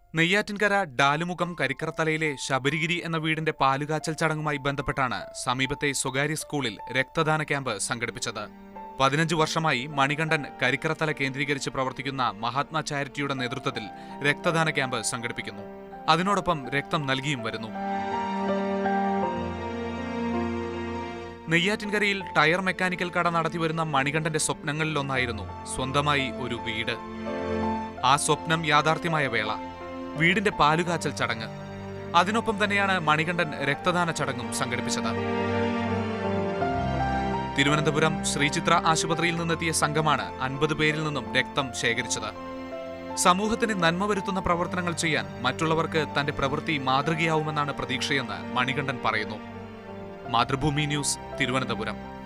നെയ്യാറ്റിൻകര ഡാലുമുഖം കരിക്കറത്തലയിലെ ശബരിഗിരി എന്ന വീടിന്റെ പാലുകാച്ചൽ ചടങ്ങുമായി ബന്ധപ്പെട്ടാണ് സമീപത്തെ സ്വകാര്യ സ്കൂളിൽ രക്തദാന ക്യാമ്പ് സംഘടിപ്പിച്ചത് പതിനഞ്ച് വർഷമായി മണികണ്ഠൻ കരിക്കറത്തല കേന്ദ്രീകരിച്ച് പ്രവർത്തിക്കുന്ന മഹാത്മാ ചാരിറ്റിയുടെ നേതൃത്വത്തിൽ രക്തദാന ക്യാമ്പ് സംഘടിപ്പിക്കുന്നു അതിനോടൊപ്പം രക്തം നൽകിയും വരുന്നു നെയ്യാറ്റിൻകരയിൽ ടയർ മെക്കാനിക്കൽ കട നടത്തിവരുന്ന മണികണ്ഠന്റെ സ്വപ്നങ്ങളിലൊന്നായിരുന്നു സ്വന്തമായി ഒരു വീട് ആ സ്വപ്നം യാഥാർത്ഥ്യമായ വേള വീടിന്റെ പാലുകാച്ചൽ ചടങ്ങ് അതിനൊപ്പം തന്നെയാണ് മണികണ്ഠൻ രക്തദാന ചടങ്ങും സംഘടിപ്പിച്ചത് തിരുവനന്തപുരം ശ്രീചിത്ര ആശുപത്രിയിൽ നിന്നെത്തിയ സംഘമാണ് അൻപത് പേരിൽ നിന്നും രക്തം ശേഖരിച്ചത് സമൂഹത്തിന് നന്മ വരുത്തുന്ന പ്രവർത്തനങ്ങൾ ചെയ്യാൻ മറ്റുള്ളവർക്ക് തന്റെ പ്രവൃത്തി മാതൃകയാവുമെന്നാണ് പ്രതീക്ഷയെന്ന് മണികണ്ഠൻ പറയുന്നു മാതൃഭൂമി ന്യൂസ് തിരുവനന്തപുരം